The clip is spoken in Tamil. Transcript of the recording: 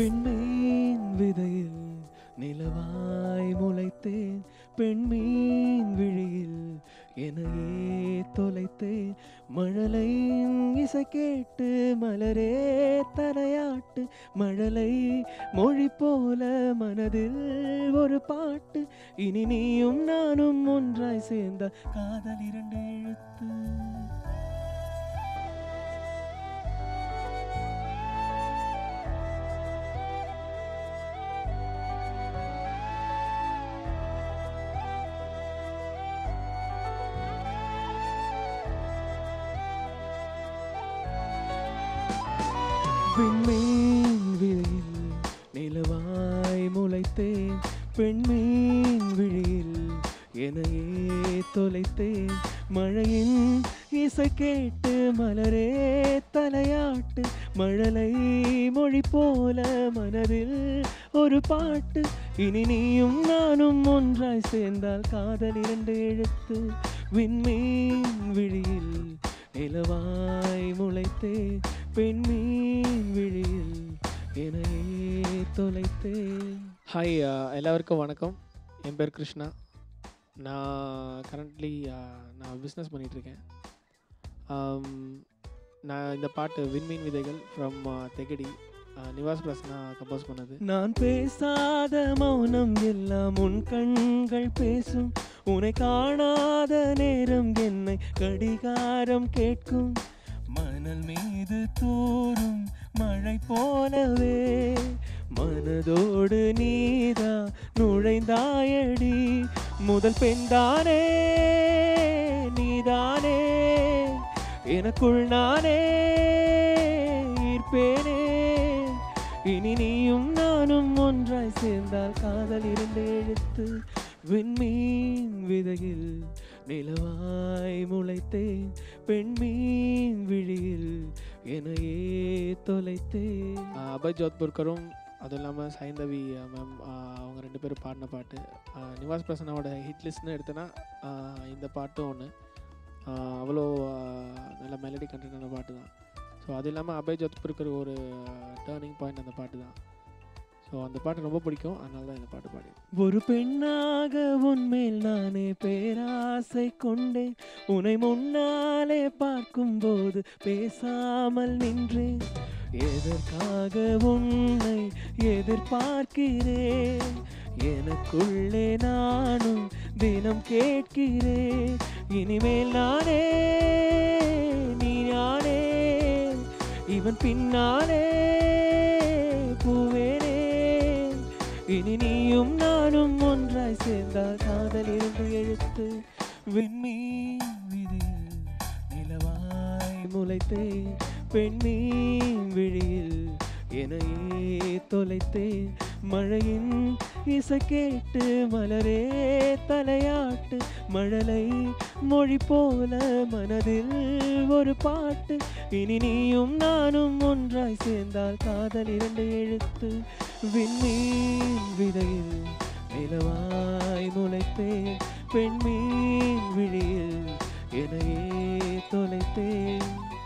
விண்மீன் விதையில் நிலவாய் முளைத்தேன் பெண்மீன் விழியில் என்னையே தொலைத்தேன் மழலையின் இசை கேட்டு மலரே தலையாட்டு மழலை மொழி போல மனதில் ஒரு பாட்டு இனி நீயும் நானும் ஒன்றாய் சேர்ந்த காதல் இரண்டு எழுத்து விண்மீன் விழியில் நிலவாய் முளைத்தேன் பெண்மீன் விழியில் என்னையே தொலைத்தேன் மழையின் இசை கேட்டு மலரே தலையாட்டு மழலை மொழி போல மனதில் ஒரு பாட்டு இனி நீயும் நானும் ஒன்றாய் சேர்ந்தால் காதல் இரண்டு எழுத்து விண்மீன் விழியில் நிலவாய் முளைத்தே பெண்மீன் விழியில் என்னையே தொலைத்தே ஹாய் எல்லாருக்கும் வணக்கம் என் பேர் கிருஷ்ணா நான் கரண்ட்லி நான் பிஸ்னஸ் பண்ணிகிட்ருக்கேன் நான் இந்த பாட்டு விண்மீன் விதைகள் ஃப்ரம் தெகடி நிவாஸ் பிரசனா கம்போஸ் பண்ணது நான் பேசாத மௌனம் எல்லாம் உன் கண்கள் பேசும் உன்னை காணாத நேரம் என்னை கடிகாரம் கேட்கும் மணல் மீது தூரும் மழை போலவே மனதோடு நீதா நுழைந்தாயடி முதல் பெண்தானே நீதானே எனக்குள் நானே ஈர்ப்பேனே இனி நீயும் நானும் ஒன்றாய் சேர்ந்தால் காதல் இரண்டு எழுத்து விண்மீன் விதையில் நிலவாய் முளைத்தேன் பெண்மீன் விழியில் என்னையே தொலைத்தேன் ஆஹ் அபய் ஜோத்பூர்கரும் அதுவும் இல்லாமல் சைந்தவி மேம் அவங்க ரெண்டு பேரும் பாடின பாட்டு ஆஹ் நிவாஸ் பிரசனாவோட ஹிட் லிஸ்ட்னு எடுத்தேன்னா ஆஹ் இந்த பாட்டும் ஒன்று அவ்வளோ ஆஹ் நல்ல மெலடி கண்டென்டான பாட்டு தான் ஸோ அது இல்லாமல் அபய் ஜோத்பூர்கர் ஒரு டேர்னிங் பாயிண்ட் அந்த பாட்டு தான் ஸோ அந்த பாட்டு ரொம்ப பிடிக்கும் அதனால தான் இந்த பாட்டு பாடி ஒரு பெண்ணாக உன்மேல் நானே பேராசை கொண்டேன் உன்னை முன்னாலே பார்க்கும்போது பேசாமல் நின்றேன் எதற்காக உன்னை எதிர்பார்க்கிறேன் எனக்குள்ளே நானும் தினம் கேட்கிறேன் இனிமேல் நானே நீ நானே இவன் பின்னாலே பூவேனே இனி நீயும் நானும் ஒன்றாய் சேர்ந்தால் காதல் இருந்து எழுத்து விண்மீன் விதியில் நிலவாய் முளைத்தே பெண்மீன் விழியில் என்னையே தொலைத்தேன் மழையின் இசை கேட்டு மலரே தலையாட்டு மழலை மொழி போல மனதில் ஒரு பாட்டு இனி நீயும் நானும் ஒன்றாய் சேர்ந்தால் காதல் இரண்டு எழுத்து விண்மீன் விதையில் நிலவாய் முளைத்தேன் பெண்மீன் விழியில் என்னையே தொலைத்தேன்